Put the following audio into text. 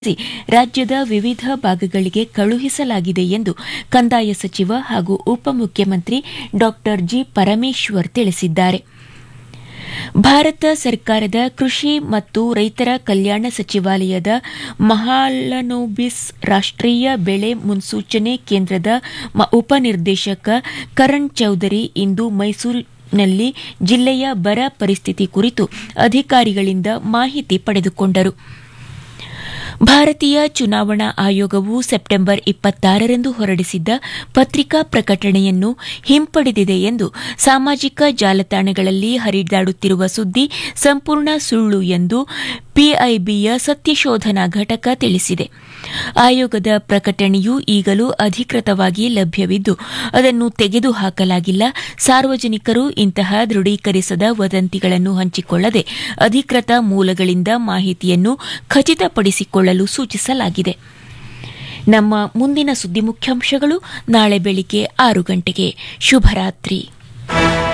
ರಾಜ್ಯದ ವಿವಿಧ ಭಾಗಗಳಿಗೆ ಕಳುಹಿಸಲಾಗಿದೆ ಎಂದು ಕಂದಾಯ ಸಚಿವ ಹಾಗೂ ಉಪಮುಖ್ಯಮಂತ್ರಿ ಡಾ ಜಿ ಪರಮೇಶ್ವರ್ ತಿಳಿಸಿದ್ದಾರೆ ಭಾರತ ಸರ್ಕಾರದ ಕೃಷಿ ಮತ್ತು ರೈತರ ಕಲ್ಯಾಣ ಸಚಿವಾಲಯದ ಮಹಾಲನೋಬಿಸ್ ರಾಷ್ಟೀಯ ಬೆಳೆ ಮುನ್ಸೂಚನೆ ಕೇಂದ್ರದ ಉಪನಿರ್ದೇಶಕ ಕರಣ್ ಚೌಧರಿ ಇಂದು ಮೈಸೂರಿನಲ್ಲಿ ಜಿಲ್ಲೆಯ ಬರ ಪರಿಸ್ಥಿತಿ ಕುರಿತು ಅಧಿಕಾರಿಗಳಿಂದ ಮಾಹಿತಿ ಪಡೆದುಕೊಂಡರು ಭಾರತೀಯ ಚುನಾವಣಾ ಆಯೋಗವು ಸೆಪ್ಟೆಂಬರ್ ಇಪ್ಪತ್ತಾರರಂದು ಹೊರಡಿಸಿದ್ದ ಪತ್ರಿಕಾ ಪ್ರಕಟಣೆಯನ್ನು ಹಿಂಪಡೆದಿದೆ ಎಂದು ಸಾಮಾಜಿಕ ಜಾಲತಾಣಗಳಲ್ಲಿ ಹರಿದಾಡುತ್ತಿರುವ ಸುದ್ದಿ ಸಂಪೂರ್ಣ ಸುಳ್ಳು ಎಂದು ಪಿಐಬಿಯ ಸತ್ಯಶೋಧನಾ ಘಟಕ ತಿಳಿಸಿದೆ ಆಯೋಗದ ಪ್ರಕಟಣೆಯು ಈಗಲೂ ಅಧಿಕೃತವಾಗಿ ಲಭ್ಯವಿದ್ದು ಅದನ್ನು ತೆಗೆದುಹಾಕಲಾಗಿಲ್ಲ ಸಾರ್ವಜನಿಕರು ಇಂತಹ ದೃಢೀಕರಿಸದ ವದಂತಿಗಳನ್ನು ಹಂಚಿಕೊಳ್ಳದೆ ಅಧಿಕೃತ ಮೂಲಗಳಿಂದ ಮಾಹಿತಿಯನ್ನು ಖಚಿತಪಡಿಸಿಕೊಳ್ಳಲು ಸೂಚಿಸಲಾಗಿದೆ ನಮ್ಮ ಮುಂದಿನ ಸುದ್ದಿ ಮುಖ್ಯಾಂಶಗಳು ನಾಳೆ ಬೆಳಿಗ್ಗೆ ಆರು ಗಂಟೆಗೆ ಶುಭರಾತ್ರಿ